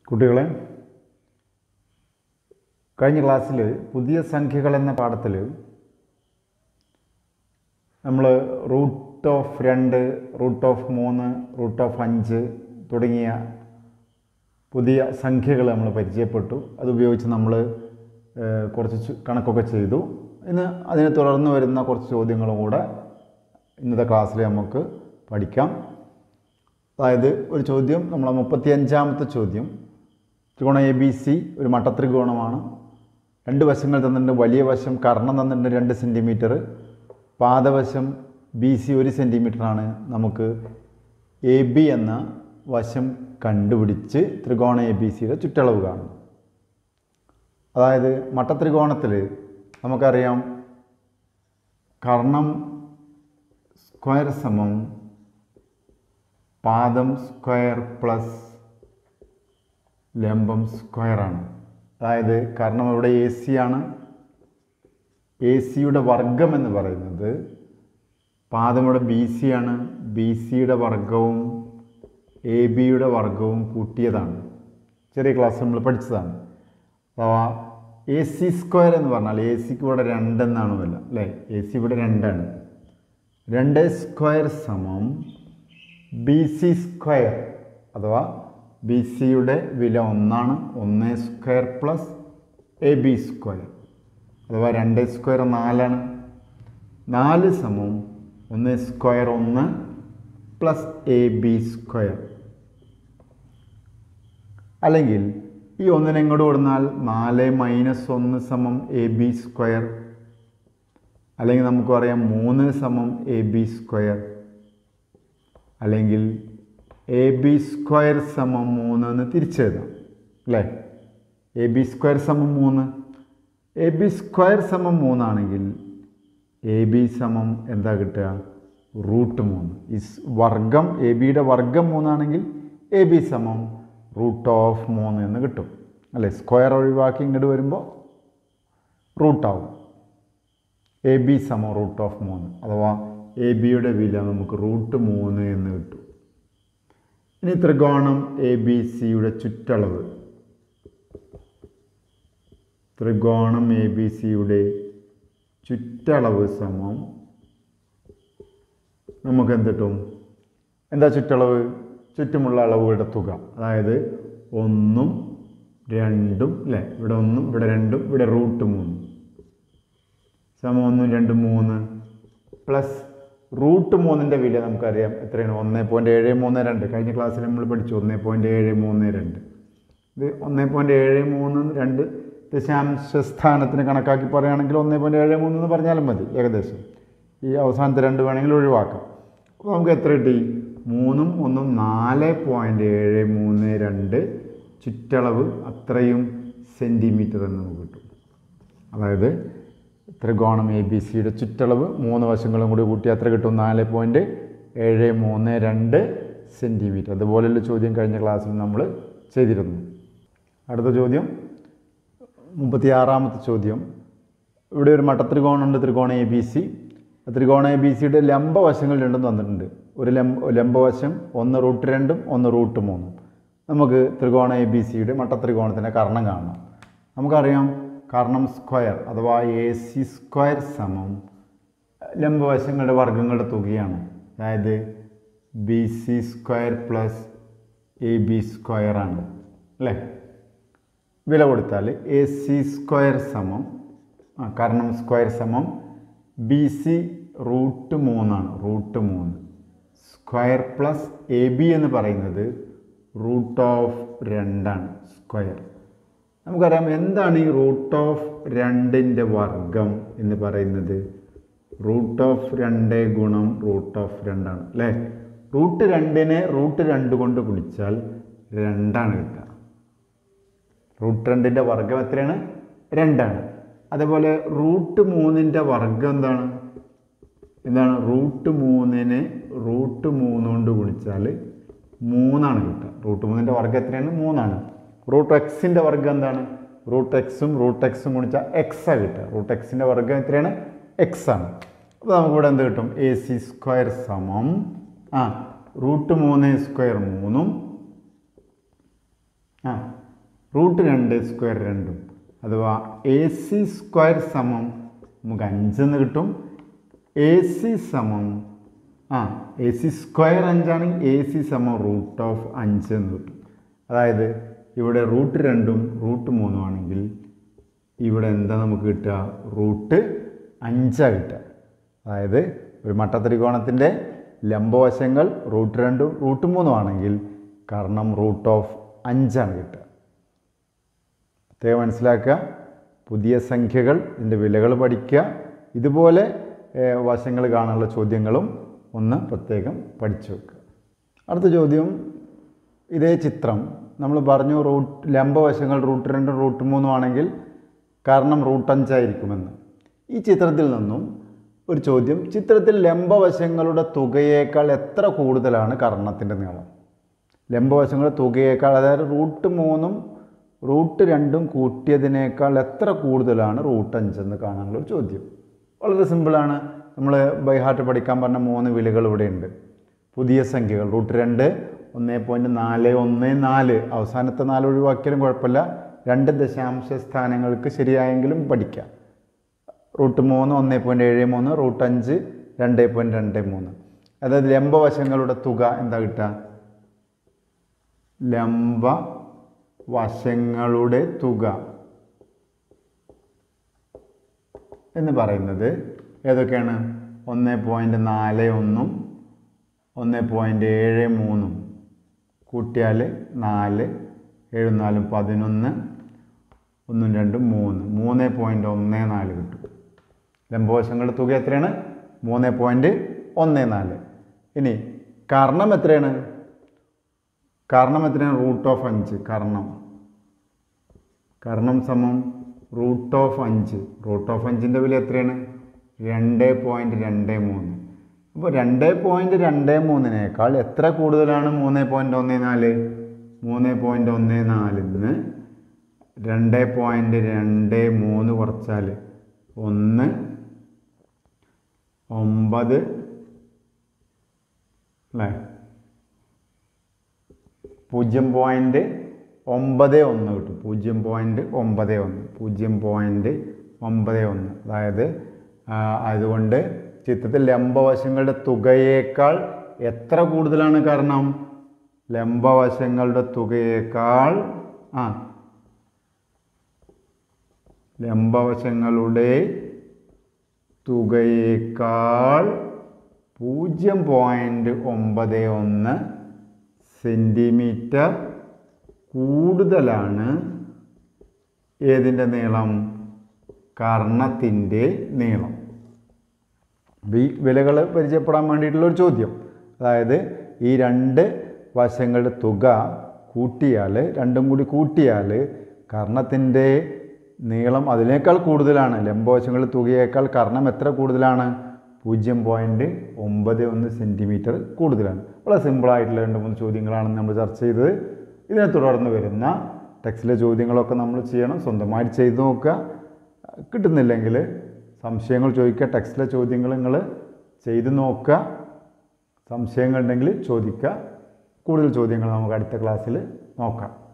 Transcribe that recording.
കുട്ടികളെ കഴിഞ്ഞ ക്ലാസ്സിൽ പുതിയ സംഖ്യകൾ എന്ന പാഠത്തിൽ നമ്മൾ റൂട്ട് ഓഫ് രണ്ട് റൂട്ട് ഓഫ് മൂന്ന് റൂട്ട് ഓഫ് അഞ്ച് തുടങ്ങിയ പുതിയ സംഖ്യകൾ നമ്മൾ പരിചയപ്പെട്ടു അതുപയോഗിച്ച് നമ്മൾ ഏഹ്, കുറച്ച് ചു- കണക്കൊക്കെ ചെയ്തു ഇന്ന് അതിനെ തുടർന്ന് വരുന്ന കുറച്ച് ചോദ്യങ്ങളും കൂടെ ഇന്നത്തെ ക്ലാസ്സിൽ നമുക്ക് പഠിക്കാം അതായത് ഒരു ചോദ്യം നമ്മളെ മുപ്പത്തിയഞ്ചാമത്തെ ചോദ്യം ത്രികോണം എ ബി സി ഒരു മട്ടത്രികോണമാണ് രണ്ട് വശങ്ങൾ തന്നിട്ടുണ്ട് വലിയ വശം കർണം തന്നിട്ടുണ്ട് രണ്ട് സെൻറ്റിമീറ്റർ പാദവശം ബി സി ഒരു സെൻറ്റിമീറ്ററാണ് നമുക്ക് എ ബി എന്ന വശം കണ്ടുപിടിച്ച് ത്രികോണ എ ബി സിയുടെ ചുറ്റളവ് കാണും അതായത് മട്ടത്രികോണത്തിൽ നമുക്കറിയാം കർണം സ്ക്വയർ സമം പാദം സ്ക്വയർ പ്ലസ് ലംബം സ്ക്വയറാണ് അതായത് കാരണം ഇവിടെ എ സി ആണ് എ സിയുടെ വർഗം എന്ന് പറയുന്നത് പാദം ഇവിടെ ബി സി ആണ് ബി സിയുടെ വർഗവും എ ബിയുടെ വർഗവും കൂട്ടിയതാണ് ചെറിയ ക്ലാസ് നമ്മൾ പഠിച്ചതാണ് അഥവാ എ സി സ്ക്വയർ എന്ന് പറഞ്ഞാൽ എ സിക്ക് ഇവിടെ രണ്ടെന്നാണ് വില അല്ലേ എ സി ഇവിടെ രണ്ടാണ് രണ്ട് സ്ക്വയർ സമം ബി സി സ്ക്വയർ അഥവാ ബി സിയുടെ വില ഒന്നാണ് ഒന്ന് square plus A B square അഥവാ രണ്ട് സ്ക്വയർ നാലാണ് നാല് സമം ഒന്ന് സ്ക്വയർ ഒന്ന് പ്ലസ് എ ബി സ്ക്വയർ അല്ലെങ്കിൽ ഈ ഒന്നിനെ ഇങ്ങോട്ട് കൊടുത്താൽ നാല് മൈനസ് ഒന്ന് സമം എ ബി സ്ക്വയർ അല്ലെങ്കിൽ നമുക്ക് പറയാം മൂന്ന് സമം എ ബി സ്ക്വയർ അല്ലെങ്കിൽ എ ബി സ്ക്വയർ സമം മൂന്ന് എന്ന് തിരിച്ചെഴുതാം അല്ലേ എ ബി സ്ക്വയർ സമം മൂന്ന് എ ബി സ്ക്വയർ സമം മൂന്നാണെങ്കിൽ എ ബി സമം എന്താ കിട്ടുക റൂട്ട് മൂന്ന് ഇസ് വർഗം എ ബിയുടെ വർഗം മൂന്നാണെങ്കിൽ എ ബി സമം റൂട്ട് ഓഫ് മൂന്ന് എന്ന് കിട്ടും അല്ലേ സ്ക്വയർ ഒഴിവാക്കി ഇങ്ങോട്ട് വരുമ്പോൾ റൂട്ടാവും എ ബി സമം റൂട്ട് ഓഫ് മൂന്ന് അഥവാ എ ബിയുടെ വില നമുക്ക് റൂട്ട് മൂന്ന് എന്ന് കിട്ടും ഇനി ത്രികോണം എ ബി സിയുടെ ചുറ്റളവ് ത്രികോണം എ ബി സിയുടെ ചുറ്റളവ് സമം നമുക്ക് എന്ത് കിട്ടും എന്താ ചുറ്റളവ് ചുറ്റുമുള്ള അളവുകളുടെ തുക അതായത് ഒന്നും രണ്ടും അല്ലേ ഇവിടെ ഒന്നും ഇവിടെ രണ്ടും ഇവിടെ റൂട്ട് മൂന്നും സമം ഒന്നും രണ്ട് മൂന്ന് പ്ലസ് റൂട്ട് മൂന്നിൻ്റെ വില നമുക്കറിയാം എത്രയാണ് ഒന്ന് പോയിൻറ്റ് ഏഴ് മൂന്ന് രണ്ട് കഴിഞ്ഞ ക്ലാസ്സിൽ നമ്മൾ പഠിച്ചു ഒന്ന് പോയിൻറ്റ് ഏഴ് മൂന്ന് രണ്ട് ഇത് ഒന്ന് പോയിൻറ്റ് ഏഴ് മൂന്ന് രണ്ട് ദശാംശ സ്ഥാനത്തിന് കണക്കാക്കി പറയുകയാണെങ്കിൽ ഒന്ന് പോയിൻറ്റ് ഏഴ് മൂന്ന് എന്ന് പറഞ്ഞാലും മതി ഏകദേശം ഈ അവസാനത്തെ രണ്ട് വേണമെങ്കിൽ ഒഴിവാക്കാം അപ്പോൾ നമുക്ക് എത്ര കിട്ടി മൂന്നും ഒന്നും നാല് പോയിൻറ്റ് ഏഴ് മൂന്ന് രണ്ട് ചുറ്റളവ് അത്രയും സെൻറ്റിമീറ്റർ എന്ന് നമുക്ക് കിട്ടും അതായത് ത്രികോണം എ ബി സിയുടെ ചുറ്റളവ് മൂന്ന് വശങ്ങളും കൂടി കൂട്ടി അത്ര കിട്ടും നാല് പോയിൻറ്റ് ഏഴ് മൂന്ന് രണ്ട് സെൻറ്റിമീറ്റർ അതുപോലെയുള്ള ചോദ്യം കഴിഞ്ഞ ക്ലാസ്സിൽ നമ്മൾ ചെയ്തിരുന്നു അടുത്ത ചോദ്യം മുപ്പത്തിയാറാമത്തെ ചോദ്യം ഇവിടെ ഒരു മട്ടത്രികോണമുണ്ട് ത്രികോണം എ ബി സി ത്രികോണ എ ബി സിയുടെ ലംബവശങ്ങൾ രണ്ടും തന്നിട്ടുണ്ട് ഒരു ലംബ ലംബവശം ഒന്ന് റൂട്ട് രണ്ടും ഒന്ന് റൂട്ട് മൂന്നും നമുക്ക് ത്രികോണ എ ബി സിയുടെ മട്ടത്രികോണത്തിൻ്റെ കർണം കാണണം നമുക്കറിയാം കർണം സ്ക്വയർ അഥവാ എ സി സ്ക്വയർ സമം ലംബവശങ്ങളുടെ വർഗങ്ങളുടെ തുകയാണ് അതായത് B C square plus A B square ആണ് അല്ലേ വില കൊടുത്താൽ എ സി സ്ക്വയർ സമം ആ കർണം സ്ക്വയർ സമം ബി സി റൂട്ട് മൂന്നാണ് റൂട്ട് മൂന്ന് സ്ക്വയർ പ്ലസ് എ ബി എന്ന് പറയുന്നത് റൂട്ട് ഓഫ് രണ്ടാണ് സ്ക്വയർ നമുക്കറിയാം എന്താണ് ഈ റൂട്ട് ഓഫ് രണ്ടിൻ്റെ വർഗം എന്ന് പറയുന്നത് റൂട്ട് ഓഫ് രണ്ട് ഗുണം റൂട്ട് ഓഫ് രണ്ടാണ് അല്ലേ റൂട്ട് രണ്ടിനെ റൂട്ട് രണ്ട് കൊണ്ട് ഗുണിച്ചാൽ രണ്ടാണ് കിട്ടുക റൂട്ട് രണ്ടിൻ്റെ വർഗം എത്രയാണ് രണ്ടാണ് അതേപോലെ റൂട്ട് മൂന്നിൻ്റെ വർഗം എന്താണ് എന്താണ് റൂട്ട് മൂന്നിനെ റൂട്ട് മൂന്ന് കൊണ്ട് ഗുണിച്ചാൽ മൂന്നാണ് കിട്ടുക റൂട്ട് മൂന്നിൻ്റെ വർഗം എത്രയാണ് മൂന്നാണ് റൂട്ട് എക്സിൻ്റെ വർഗം എന്താണ് റൂട്ട് എക്സും റൂട്ട് എക്സും ഗുണിച്ചാൽ എക്സാണ് കിട്ടുക റൂട്ട് എക്സിൻ്റെ വർഗം എത്രയാണ് എക്സ് ആണ് അപ്പോൾ നമുക്കിവിടെ എന്ത് കിട്ടും എ സി സ്ക്വയർ സമം ആ റൂട്ട് മൂന്ന് സ്ക്വയർ മൂന്നും ആ റൂട്ട് രണ്ട് സ്ക്വയർ രണ്ടും അഥവാ എ സി സ്ക്വയർ സമം നമുക്ക് അഞ്ചെന്ന് കിട്ടും എ സി സമം ആ എ സി സ്ക്വയർ അഞ്ചാണെങ്കിൽ എ സി സമം റൂട്ട് ഓഫ് അഞ്ച് എന്ന് കിട്ടും അതായത് ഇവിടെ റൂട്ട് രണ്ടും റൂട്ട് മൂന്നും ആണെങ്കിൽ ഇവിടെ എന്താ നമുക്ക് കിട്ടുക റൂട്ട് അഞ്ചാണ് കിട്ടുക അതായത് ഒരു മട്ടത്രികോണത്തിൻ്റെ ലംബവശങ്ങൾ റൂട്ട് രണ്ടും റൂട്ട് മൂന്നും ആണെങ്കിൽ കർണം റൂട്ട് ഓഫ് അഞ്ചാണ് കിട്ടുക പ്രത്യേകം മനസ്സിലാക്കുക പുതിയ സംഖ്യകൾ ഇതിൻ്റെ വിലകൾ പഠിക്കുക ഇതുപോലെ ഏഹ്, വശങ്ങൾ കാണാനുള്ള ചോദ്യങ്ങളും ഒന്ന് പ്രത്യേകം പഠിച്ചു വെക്കുക അടുത്ത ചോദ്യം ഇതേ ചിത്രം നമ്മൾ പറഞ്ഞു റൂട്ട് ലംബവശങ്ങൾ റൂട്ട് രണ്ടും റൂട്ട് മൂന്നും ആണെങ്കിൽ കാരണം റൂട്ട് അഞ്ചായിരിക്കുമെന്ന് ഈ ചിത്രത്തിൽ നിന്നും ഒരു ചോദ്യം ചിത്രത്തിൽ ലംബവശങ്ങളുടെ തുകയേക്കാൾ എത്ര കൂടുതലാണ് കർണത്തിൻ്റെ നീളം ലംബവശങ്ങളുടെ തുകയേക്കാൾ അതായത് റൂട്ട് മൂന്നും റൂട്ട് രണ്ടും കൂട്ടിയതിനേക്കാൾ എത്ര കൂടുതലാണ് റൂട്ട് അഞ്ചെന്ന് കാണാനുള്ള ഒരു ചോദ്യം വളരെ സിമ്പിളാണ് നമ്മൾ ബൈഹാർട്ട് പഠിക്കാൻ പറഞ്ഞ മൂന്ന് വിലകൾ ഇവിടെയുണ്ട് പുതിയ സംഖ്യകൾ റൂട്ട് രണ്ട് ഒന്ന് പോയിൻറ്റ് നാല് ഒന്ന് നാല് അവസാനത്തെ നാല് ഒഴിവാക്കിയാലും കുഴപ്പമില്ല രണ്ട് ദശാംശ സ്ഥാനങ്ങൾക്ക് ശരിയായെങ്കിലും പഠിക്കാം റൂട്ട് മൂന്ന് ഒന്ന് പോയിൻറ്റ് ഏഴ് മൂന്ന് റൂട്ട് അഞ്ച് രണ്ട് പോയിൻറ്റ് രണ്ട് മൂന്ന് അതായത് ലംബവശങ്ങളുടെ തുക എന്താ കിട്ടുക ലംബ വശങ്ങളുടെ തുക എന്ന് പറയുന്നത് ഏതൊക്കെയാണ് ഒന്ന് പോയിൻറ്റ് നാല് ഒന്നും ഒന്ന് പോയിൻറ്റ് ഏഴ് മൂന്നും കൂട്ടിയാൽ നാല് ഏഴും നാലും പതിനൊന്ന് ഒന്നും രണ്ടും മൂന്ന് മൂന്ന് പോയിൻറ്റ് ഒന്ന് നാല് കിട്ടും ലംബവശങ്ങളുടെ തുക എത്രയാണ് മൂന്ന് പോയിൻറ്റ് ഒന്ന് നാല് ഇനി കർണം എത്രയാണ് കർണം എത്രയാണ് റൂട്ട് ഓഫ് അഞ്ച് കർണം കർണം സമം റൂട്ട് ഓഫ് അഞ്ച് റൂട്ട് ഓഫ് അഞ്ചിൻ്റെ വില എത്രയാണ് രണ്ട് പോയിൻറ്റ് രണ്ട് മൂന്ന് അപ്പോൾ രണ്ട് പോയിൻറ്റ് രണ്ട് മൂന്നിനേക്കാൾ എത്ര കൂടുതലാണ് മൂന്ന് പോയിൻറ്റ് ഒന്ന് നാല് മൂന്ന് പോയിൻറ്റ് ഒന്ന് നാലിൽ നിന്ന് രണ്ട് പോയിൻറ്റ് രണ്ട് മൂന്ന് കുറച്ചാൽ ഒന്ന് ഒമ്പത് അല്ലേ പൂജ്യം പോയിൻറ്റ് ഒമ്പത് ഒന്ന് കിട്ടും പൂജ്യം പോയിൻറ്റ് ഒമ്പത് ഒന്ന് പൂജ്യം പോയിൻറ്റ് ഒമ്പത് ഒന്ന് അതായത് ആ, അതുകൊണ്ട് ചിത്രത്തിൽ ലംബവശങ്ങളുടെ തുകയേക്കാൾ എത്ര കൂടുതലാണ് കാരണം ലംബവശങ്ങളുടെ തുകയേക്കാൾ ആ ലംബവശങ്ങളുടെ തുകയേക്കാൾ പൂജ്യം പോയിൻറ്റ് ഒമ്പത് ഒന്ന് സെൻറ്റിമീറ്റർ കൂടുതലാണ് ഏതിൻ്റെ നീളം കർണത്തിൻ്റെ നീളം അപ്പോൾ ഈ വിലകൾ പരിചയപ്പെടാൻ വേണ്ടിയിട്ടുള്ള ഒരു ചോദ്യം അതായത് ഈ രണ്ട് വശങ്ങളുടെ തുക കൂട്ടിയാൽ രണ്ടും കൂടി കൂട്ടിയാൽ കർണത്തിൻ്റെ നീളം അതിനേക്കാൾ കൂടുതലാണ് ലംബവശങ്ങളുടെ തുകയേക്കാൾ കർണം എത്ര കൂടുതലാണ് പൂജ്യം പോയിൻറ്റ് ഒമ്പത് ഒന്ന് സെൻറ്റിമീറ്റർ കൂടുതലാണ് വളരെ സിമ്പിളായിട്ടുള്ള രണ്ട് മൂന്ന് ചോദ്യങ്ങളാണ് നമ്മൾ ചർച്ച ചെയ്തത് ഇതിനെ തുടർന്ന് വരുന്ന ടെക്സ്റ്റിലെ ചോദ്യങ്ങളൊക്കെ നമ്മൾ ചെയ്യണം സ്വന്തമായിട്ട് ചെയ്ത് നോക്കുക കിട്ടുന്നില്ലെങ്കിൽ സംശയങ്ങൾ ചോദിക്കുക ടെക്സ്റ്റിലെ ചോദ്യങ്ങൾ നിങ്ങൾ ചെയ്ത് നോക്കുക സംശയങ്ങളുണ്ടെങ്കിൽ ചോദിക്കുക കൂടുതൽ ചോദ്യങ്ങൾ നമുക്ക് അടുത്ത ക്ലാസ്സിൽ നോക്കാം